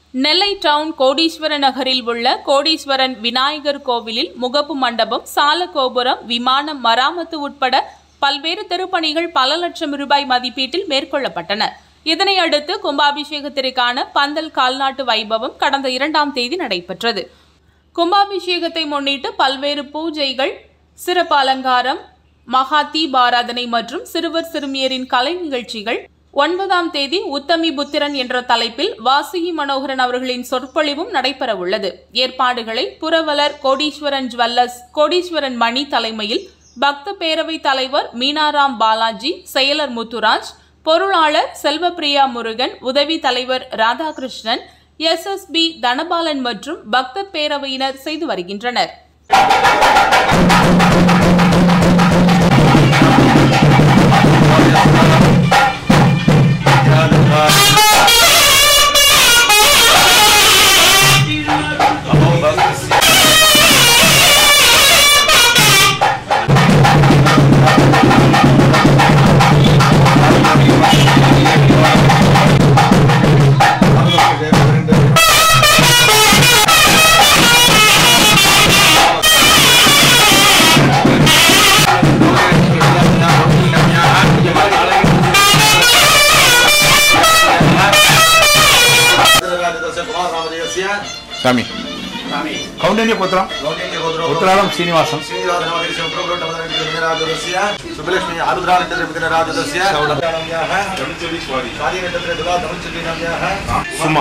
நெல்லை down கோடீஸ்வர நகரில் உள்ள கோடீஸ்வரன் விநாயகர் கோவிலில் முகப்பு மண்டபம் சால கோபுரம் விமானம் மராமத்து உட்பட பல்வேறு திருப்பணிகள் பல லட்சம் ரூபாய் மதிப்பீட்டில் மேற்கொள்ளப்பட்டன இதனை அடுத்து கும்பாபிஷேகத்திற்கான பந்தல் கால்நாட்டு வைபவம் கடந்த இரண்டாம் தேதி நடைபெற்றது கும்பாபிஷேகத்தை முன்னிட்டு பல்வேறு பூஜைகள் சிறப்பு அலங்காரம் மகா தீபாராதனை மற்றும் சிறுவர் சிறுமியரின் கலை நிகழ்ச்சிகள் ஒன்பதாம் தேதி உத்தமி புத்திரன் என்ற தலைப்பில் வாசுகி மனோகரன் அவர்களின் சொற்பொழிவும் நடைபெற உள்ளது ஏற்பாடுகளை புரவலர் கோடீஸ்வரன் ஜுவல்லர்ஸ் கோடீஸ்வரன் மணி தலைமையில் பக்த பேரவை தலைவர் மீனாராம் பாலாஜி செயலர் முத்துராஜ் பொருளாளர் செல்வப்பிரியா முருகன் உதவி தலைவர் ராதாகிருஷ்ணன் எஸ்எஸ்பி தனபாலன் மற்றும் பக்தர் பேரவையினர் செய்து வருகின்றனர் స్వామి కౌండిన్య పుత్రం ఉత్తరాలం శ్రీనివాసం సుబ్బలక్ష్మి ఆరుద్రాజస్య సుమ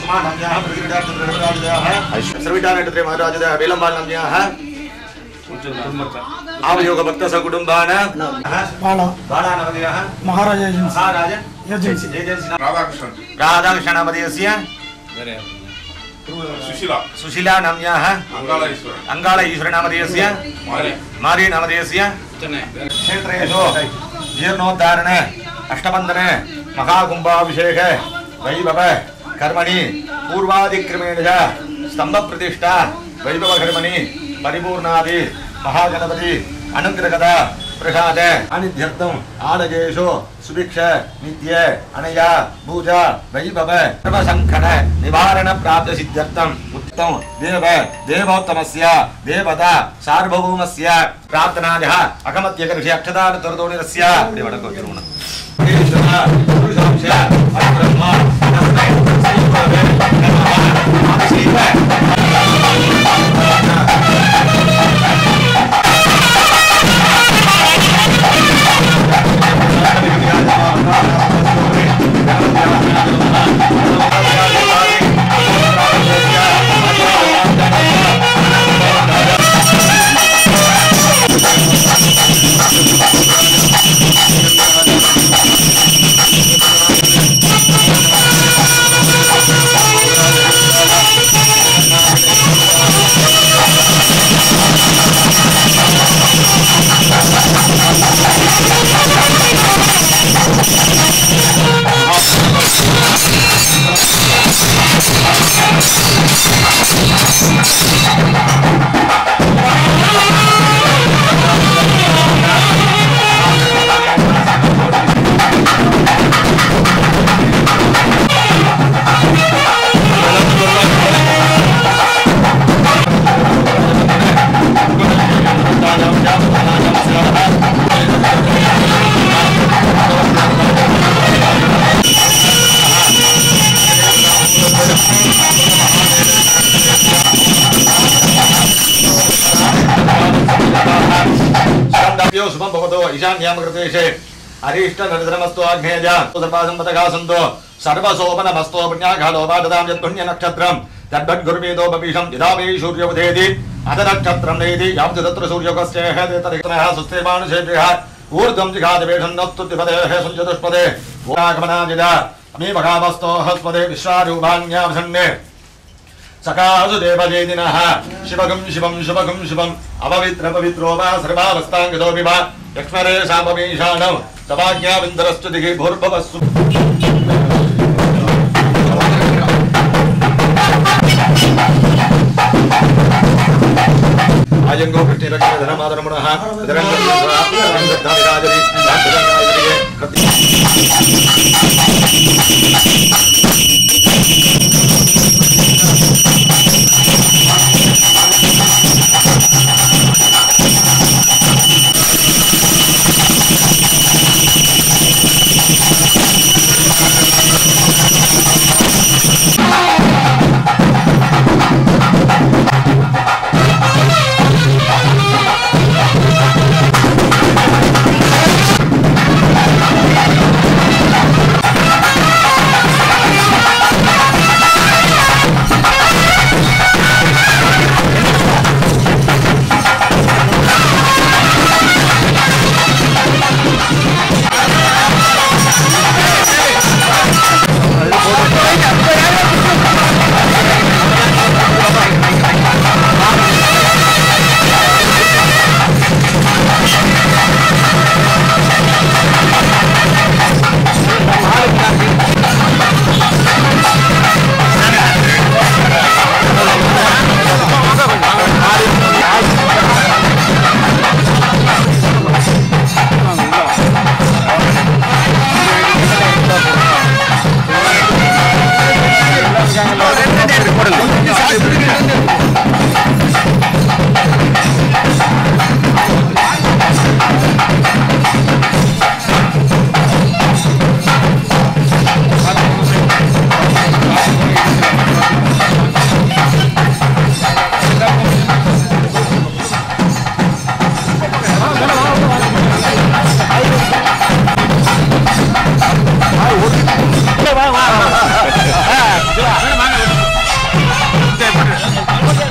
ಸರ್ವಿಟಾನಟತ್ರೆ ಮಹಾರಾಜದ ವೇಲಂಬಾಲ್ನಮ್ಯಾಹ आवयोग भक्त सकुटुंबान బాల बालानवदयः Maharaja agency Maharaj agency agency Radhakrishna राधाकृष्णनामधेयस्य సుశీల सुशीला नाम्याः అంగాళేశ్వర अङ्गाळ ईश्वरनामधेयस्य మారి मारी नामधेयस्य क्षेत्रेषु जीर्णोद्धारण अष्टबन्धन महाकुम्भाभिषेक वैभव कर्मणि पूर्वादिक्रमेण च स्तम्भप्रतिष्ठा वैभवकर्मणि परिपूर्णादि महागणपति अनुग्रहदा प्रसाद अनिध्यर्थम् आलयेषु सुभिक्ष नित्य अनया पूजा वैभव सर्वसङ्कट निवारण प्राप्त सिद्ध्यर्थम् उत्तम देव देवोत्तमस्य देवता सार्वभौमस्य प्रार्थनायः अकमत्यकर्षि अक्षदान तोरदोणिरस्य अपि वडको तिरुमण पुरुषांश परब्रह्म तस्मै श्रीगुरवे नमः श्रीव स्कन्दाभ्यो शुभं भवतो ईशान्यामकृतेशे अरीष्टनिर्धनमस्तु आग्नेय सर्वासम्पदगा सन्तो सर्वशोभनमस्तो पुण्याघालो वा ददां यत्पुण्यनक्षत्रम् तद्वद्गुर्वेदो बपीशं यदा वै सूर्योदयति अथ नक्षत्रं नयति यावत् तत्र सूर्योगस्य तदितनः सुस्तेमानुषेभ्यः ऊर्ध्वं जिघातवेषन्नस्तुतिपदेः सुञ्चतुष्पदे भूरागमनाजिदा अमी भगावस्तो हस्पदे विश्वारूपाण्यावसन्ने सकासु देवजेदिनः शिवगं शिवं शुभगं शुभम् अपवित्र पवित्रो वा सर्वावस्थाङ्गतोऽपि वा लक्ष्मरे साममीशानं सभाज्ञाविन्दरस्तु दिघि भूर्भवस्सु अयङ्गो कृष्णरक्षणधनमादरमुणः विराजति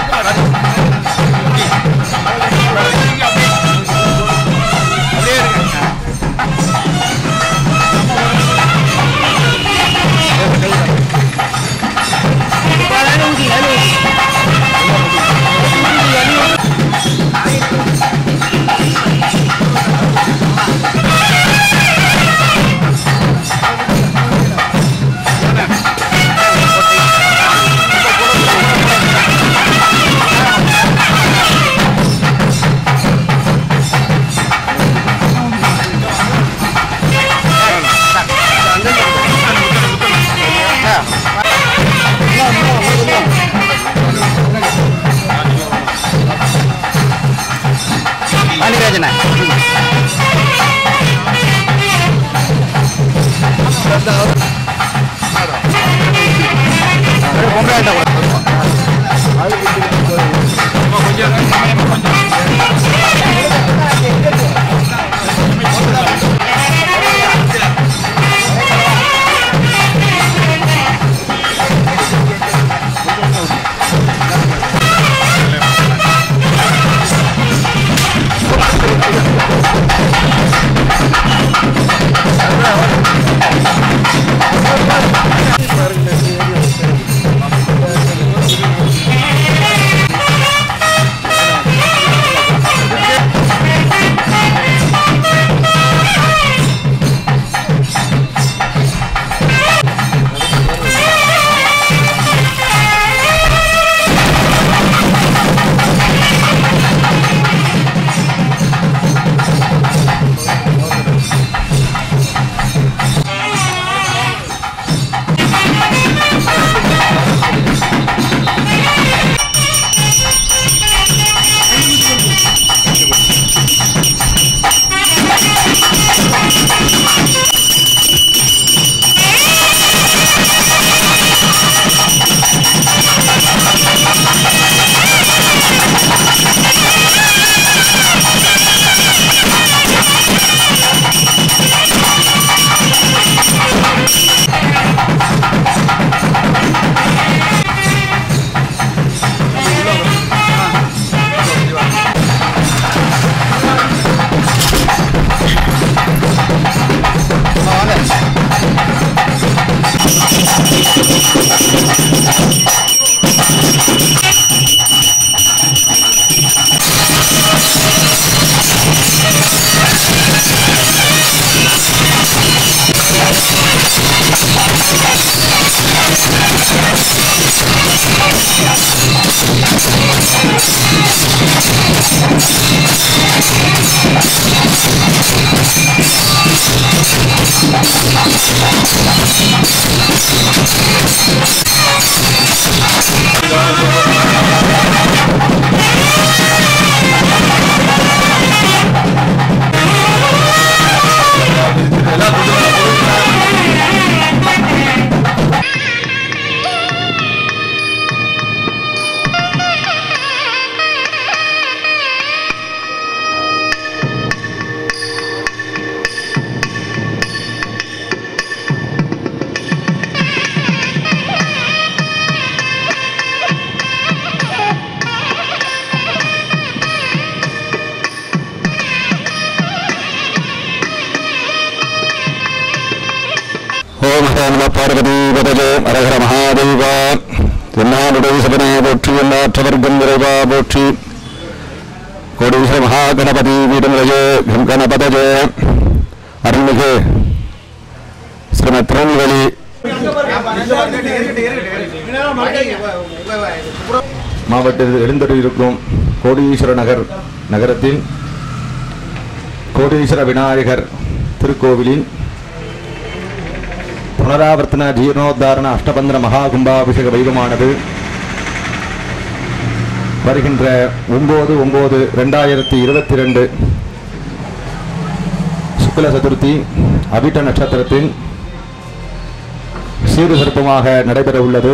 ஓம் ஹேம பார்வதி பதஜே அரஹர மகாதேவா என்னாடுடைய சபனே போற்றி எல்லாற்றவர்க்கம் விரைவா போற்றி கோடீஸ்வர மகாகணபதி வீடநிலையே கணபதஜே அருள்மிகு ஸ்ரீமத் திருநெல்வேலி மாவட்டத்தில் எழுந்தருளிருக்கும் கோடீஸ்வர நகர் நகரத்தில் கோடீஸ்வர விநாயகர் திருக்கோவிலின் புனராவர்த்தன ஜீர்ணோத்தாரண அஷ்டபந்திர மகா கும்பாபிஷேக வைபமானது வருகின்ற ஒன்பது ஒன்பது ரெண்டாயிரத்தி இருபத்தி ரெண்டு சுக்ல சதுர்த்தி அவிட்ட நட்சத்திரத்தில் சீரு சிறப்புமாக நடைபெற உள்ளது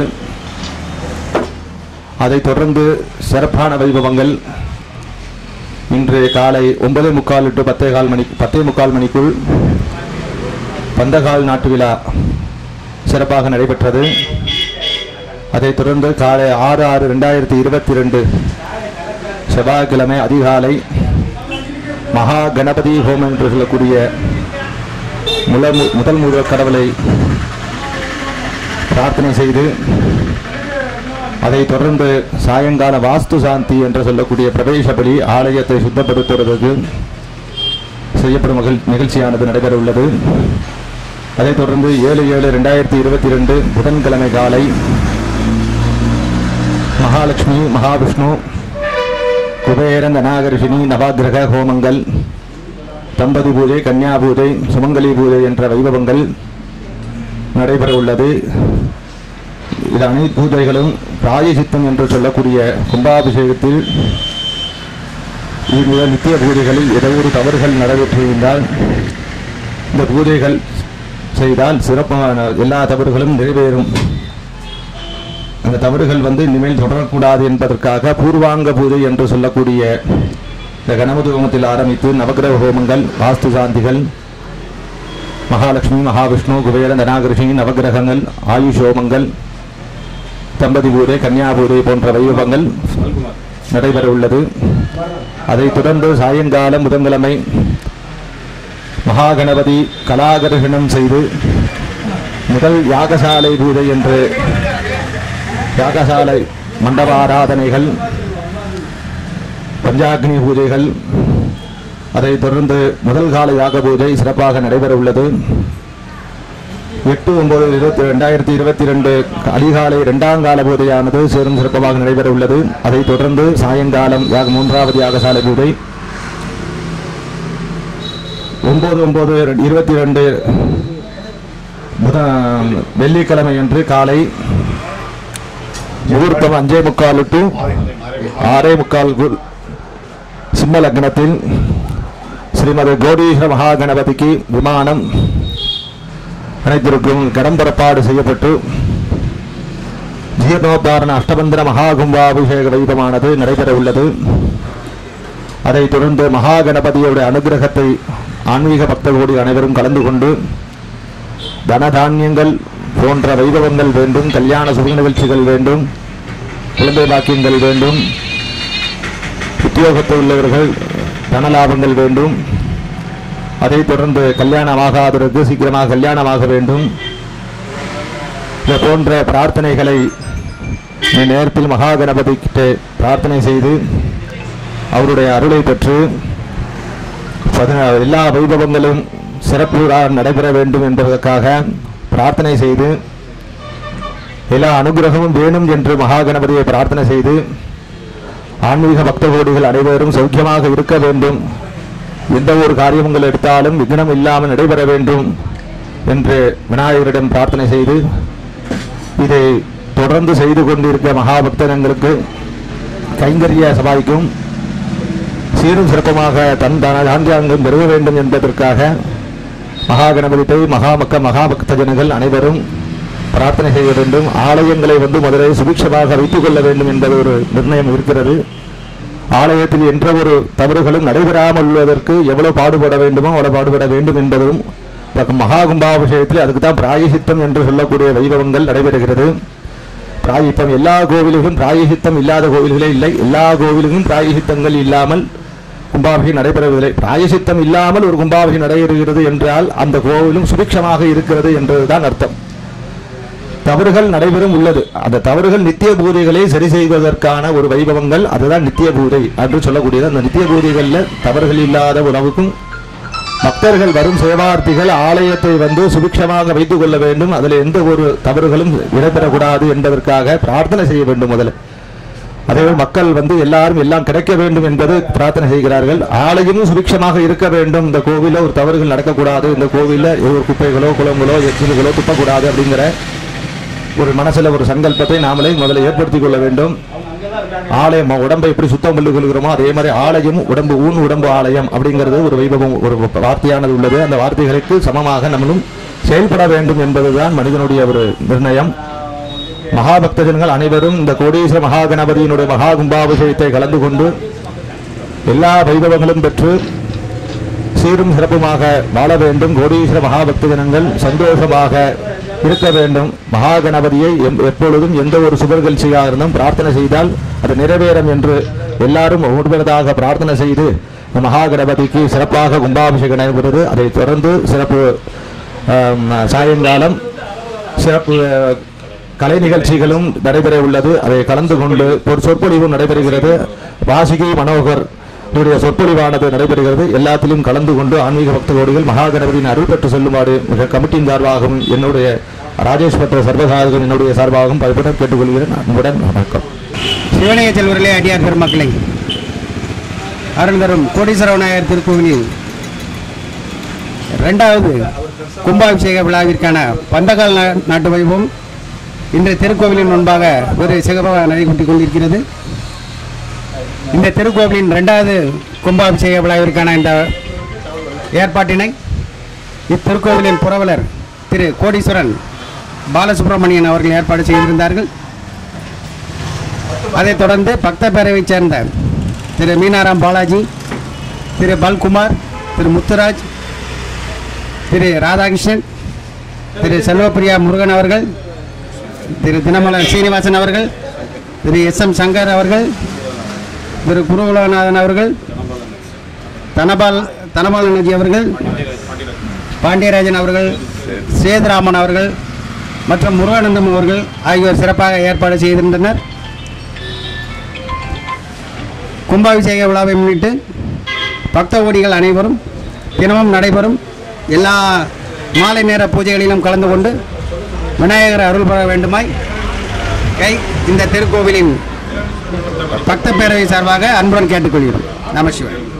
அதைத் தொடர்ந்து சிறப்பான வைபவங்கள் இன்று காலை ஒன்பதே முக்கால் டு பத்தே கால் மணி பத்தே முக்கால் மணிக்குள் பந்தகால் நாட்டு விழா சிறப்பாக நடைபெற்றது அதைத் தொடர்ந்து காலை ஆறு ஆறு ரெண்டாயிரத்தி இருபத்தி ரெண்டு செவ்வாய்க்கிழமை அதிகாலை மகா கணபதி ஹோமம் என்று சொல்லக்கூடிய முல முதல் முதல் கடவுளை பிரார்த்தனை செய்து அதைத் தொடர்ந்து சாயங்கால வாஸ்து சாந்தி என்று சொல்லக்கூடிய பிரவேச பலி ஆலயத்தை சுத்தப்படுத்துவதற்கு செய்யப்படும் மகிழ் நிகழ்ச்சியானது நடைபெற உள்ளது அதைத் தொடர்ந்து ஏழு ஏழு ரெண்டாயிரத்தி இருபத்தி ரெண்டு புதன்கிழமை காலை மகாலட்சுமி மகாவிஷ்ணு குபேரன் தனாகர்ஷினி நவாகிரக ஹோமங்கள் தம்பதி பூஜை கன்னியா பூஜை சுமங்கலி பூஜை என்ற வைபவங்கள் நடைபெற உள்ளது இது அனைத்து பூஜைகளும் பிராயசித்தம் என்று சொல்லக்கூடிய கும்பாபிஷேகத்தில் இந்த நித்திய பூஜைகளில் ஏதோ ஒரு தவறுகள் நடைபெற்றிருந்தால் இந்த பூஜைகள் செய்தால் சிறப்பான எல்லா தவறுகளும் நிறைவேறும் அந்த தவறுகள் வந்து இனிமேல் தொடரக்கூடாது என்பதற்காக பூர்வாங்க பூஜை என்று சொல்லக்கூடிய இந்த கணபதி ஹோமத்தில் ஆரம்பித்து நவகிரக ஹோமங்கள் வாஸ்து சாந்திகள் மகாலட்சுமி மகாவிஷ்ணு குபேரன் தனாகிருஷி நவகிரகங்கள் ஆயுஷ் ஹோமங்கள் தம்பதி பூஜை கன்னியா பூஜை போன்ற வைபவங்கள் நடைபெற உள்ளது அதைத் தொடர்ந்து சாயங்காலம் புதன்கிழமை மகாகணபதி கலாகர்ஷணம் செய்து முதல் யாகசாலை பூஜை என்று யாகசாலை மண்டப ஆராதனைகள் பஞ்சாக்னி பூஜைகள் அதைத் தொடர்ந்து முதல் கால யாக பூஜை சிறப்பாக நடைபெற உள்ளது எட்டு ஒன்பது இருபத்தி ரெண்டாயிரத்தி இருபத்தி ரெண்டு அதிகாலை இரண்டாம் கால பூஜையானது சேரும் சிறப்பாக நடைபெற உள்ளது அதைத் தொடர்ந்து சாயங்காலம் யாக மூன்றாவது யாகசாலை பூஜை ஒன்பது ஒன்பது இருபத்தி ரெண்டு புத வெள்ளிக்கிழமை அன்று காலை முகூர்த்தம் அஞ்சே முக்கால் டு ஆறே முக்கால் கு- சிம்ம லக்னத்தில் ஸ்ரீமதி கோடீஸ்வர மகாகணபதிக்கு விமானம் அனைத்திற்கும் கடம்புறப்பாடு செய்யப்பட்டு ஜீர்ணோத்தாரண அஷ்டபந்திர மகாகும்பாபிஷேக வைபவமானது நடைபெற உள்ளது அதைத் தொடர்ந்து மகாகணபதியுடைய அனுகிரகத்தை ஆன்மீக பக்தர்களோடு அனைவரும் கலந்து கொண்டு தனதானியங்கள் போன்ற வைபவங்கள் வேண்டும் கல்யாண சுப நிகழ்ச்சிகள் வேண்டும் குழந்தை பாக்கியங்கள் வேண்டும் உத்தியோகத்தில் உள்ளவர்கள் தன லாபங்கள் வேண்டும் அதைத் தொடர்ந்து கல்யாணமாகாதவருக்கு சீக்கிரமாக கல்யாணமாக வேண்டும் இது போன்ற பிரார்த்தனைகளை இந்த நேரத்தில் மகா கணபதி கிட்ட பிரார்த்தனை செய்து அவருடைய அருளை பெற்று பதினா எல்லா வைபவங்களும் சிறப்புடன் நடைபெற வேண்டும் என்பதற்காக பிரார்த்தனை செய்து எல்லா அனுகிரகமும் வேணும் என்று மகா கணபதியை பிரார்த்தனை செய்து ஆன்மீக பக்த கோடிகள் அனைவரும் சௌக்கியமாக இருக்க வேண்டும் எந்த ஒரு காரியங்கள் எடுத்தாலும் விக்னம் இல்லாமல் நடைபெற வேண்டும் என்று விநாயகரிடம் பிரார்த்தனை செய்து இதை தொடர்ந்து செய்து கொண்டிருக்க மகாபக்தர்களுக்கு கைங்கரிய சபாய்க்கும் சீரும் சிறப்புமாக தன் தன தாண்டியாங்கம் பெருக வேண்டும் என்பதற்காக மகா கணபதித்தை மகாமக்க மகாபக்த ஜனங்கள் அனைவரும் பிரார்த்தனை செய்ய வேண்டும் ஆலயங்களை வந்து முதலில் சுபிக்ஷமாக வைத்துக் கொள்ள வேண்டும் என்பது ஒரு நிர்ணயம் இருக்கிறது ஆலயத்தில் என்ற ஒரு தவறுகளும் நடைபெறாமல் உள்ளதற்கு எவ்வளவு பாடுபட வேண்டுமோ அவ்வளவு பாடுபட வேண்டும் என்பதும் இந்த மகா கும்பாபிஷேகத்தில் அதுக்கு தான் பிராயசித்தம் என்று சொல்லக்கூடிய வைபவங்கள் நடைபெறுகிறது பிராயசித்தம் எல்லா கோவிலுக்கும் பிராயசித்தம் இல்லாத கோவில்களே இல்லை எல்லா கோவிலுக்கும் பிராயசித்தங்கள் இல்லாமல் கும்பாபிஷேகம் நடைபெறவில்லை பிராயசித்தம் இல்லாமல் ஒரு கும்பாபிஷேகம் நடைபெறுகிறது என்றால் அந்த கோவிலும் சுபிக்ஷமாக இருக்கிறது என்பதுதான் அர்த்தம் தவறுகள் நடைபெறும் உள்ளது அந்த தவறுகள் நித்திய பூஜைகளை சரி செய்வதற்கான ஒரு வைபவங்கள் அதுதான் நித்திய பூஜை என்று சொல்லக்கூடியது அந்த நித்திய பூஜைகளில் தவறுகள் இல்லாத உணவுக்கும் பக்தர்கள் வரும் சேவார்த்திகள் ஆலயத்தை வந்து சுபிக்ஷமாக வைத்துக் கொள்ள வேண்டும் அதில் எந்த ஒரு தவறுகளும் இடம்பெறக்கூடாது என்பதற்காக பிரார்த்தனை செய்ய வேண்டும் முதல்ல அதேபோல் மக்கள் வந்து எல்லாரும் எல்லாம் கிடைக்க வேண்டும் என்பது பிரார்த்தனை செய்கிறார்கள் ஆலயமும் சுபிக்ஷமாக இருக்க வேண்டும் இந்த கோவிலில் ஒரு தவறுகள் நடக்கக்கூடாது இந்த கோவிலில் ஒரு குப்பைகளோ குளங்களோ எச்சில்களோ துப்பக்கூடாது அப்படிங்கிற ஒரு மனசுல ஒரு சங்கல்பத்தை நாமளே முதல்ல ஏற்படுத்திக் கொள்ள வேண்டும் ஆலயம் உடம்பை எப்படி சுத்தம் பண்ணி கொள்கிறோமோ அதே மாதிரி ஆலயம் உடம்பு ஊன் உடம்பு ஆலயம் அப்படிங்கிறது ஒரு வைபவம் ஒரு வார்த்தையானது உள்ளது அந்த வார்த்தைகளுக்கு சமமாக நம்மளும் செயல்பட வேண்டும் என்பதுதான் மனிதனுடைய ஒரு நிர்ணயம் மகாபக்தஜன்கள் அனைவரும் இந்த கோடீஸ்வர மகாகணபதியினுடைய மகா கும்பாபிஷேகத்தை கலந்து கொண்டு எல்லா வைபவங்களும் பெற்று சீரும் சிறப்புமாக வாழ வேண்டும் கோடீஸ்வர மகாபக்த ஜனங்கள் சந்தோஷமாக இருக்க வேண்டும் மகா கணபதியை எம்- எப்பொழுதும் எந்த ஒரு சுப நிகழ்ச்சியாக இருந்தும் பிரார்த்தனை செய்தால் அது நிறைவேறும் என்று எல்லாரும் ஒருவரதாக பிரார்த்தனை செய்து இந்த மகா கணபதிக்கு சிறப்பாக கும்பாபிஷேகம் நடைபெறுகிறது அதைத் தொடர்ந்து சிறப்பு ஆம், சாயங்காலம் சிறப்பு அஹ், கலை நிகழ்ச்சிகளும் நடைபெற உள்ளது அதை கலந்து கொண்டு ஒரு சொற்பொழிவும் நடைபெறுகிறது வாசுகி மனோகர் இவருடைய சொற்பொழிவானது நடைபெறுகிறது எல்லாத்திலும் கலந்து கொண்டு ஆன்மீக பக்த கோடிகள் மகா கணபதியின் அருள் பெற்று செல்லுமாறு மிக கமிட்டியின் சார்பாகவும் என்னுடைய ராஜேஷ் பற்ற சர்வசாதகன் என்னுடைய சார்பாகவும் பதிவுடன் கேட்டுக்கொள்கிறேன் அன்புடன் வணக்கம் சிவனைய செல்வர்களே அடியார் பெருமக்களை அருள் தரும் கோடீஸ்வர விநாயகர் திருக்கோவிலில் இரண்டாவது கும்பாபிஷேக விழாவிற்கான பந்தகால் நா- நாட்டு வைபவம் இன்று திருக்கோவிலின் முன்பாக ஒரு சிகப்பாக நடைபெற்றுக் கொண்டிருக்கிறது இந்த திருக்கோவிலின் இரண்டாவது கும்பாபிஷேக விழாவிற்கான இந்த ஏற்பாட்டினை இத்திருக்கோவிலின் புரவலர் திரு கோடீஸ்வரன் பாலசுப்ரமணியன் அவர்கள் ஏற்பாடு செய்திருந்தார்கள் அதைத் தொடர்ந்து பக்த பேரவைச் சேர்ந்த திரு மீனாராம் பாலாஜி திரு பல்குமார் திரு முத்துராஜ் திரு ராதாகிருஷ்ணன் திரு செல்வப்பிரியா முருகன் அவர்கள் திரு தினமலர் சீனிவாசன் அவர்கள் திரு எஸ் எம் சங்கர் அவர்கள் திரு குருகுலநாதன் அவர்கள் தனபால் தனபாலனஜி அவர்கள் பாண்டியராஜன் அவர்கள் சேதுராமன் அவர்கள் மற்றும் முருகானந்தம் அவர்கள் ஆகியோர் சிறப்பாக ஏற்பாடு செய்திருந்தனர் கும்பாபிஷேக விழாவை முன்னிட்டு பக்த கோடிகள் அனைவரும் தினமும் நடைபெறும் எல்லா மாலை நேர பூஜைகளிலும் கலந்து கொண்டு விநாயகர் அருள் பெற வேண்டுமாய் கை இந்த திருக்கோவிலின் பக்த பேரவை சார்பாக அன்புடன் கேட்டுக்கொள்கிறோம் நம சிவாய்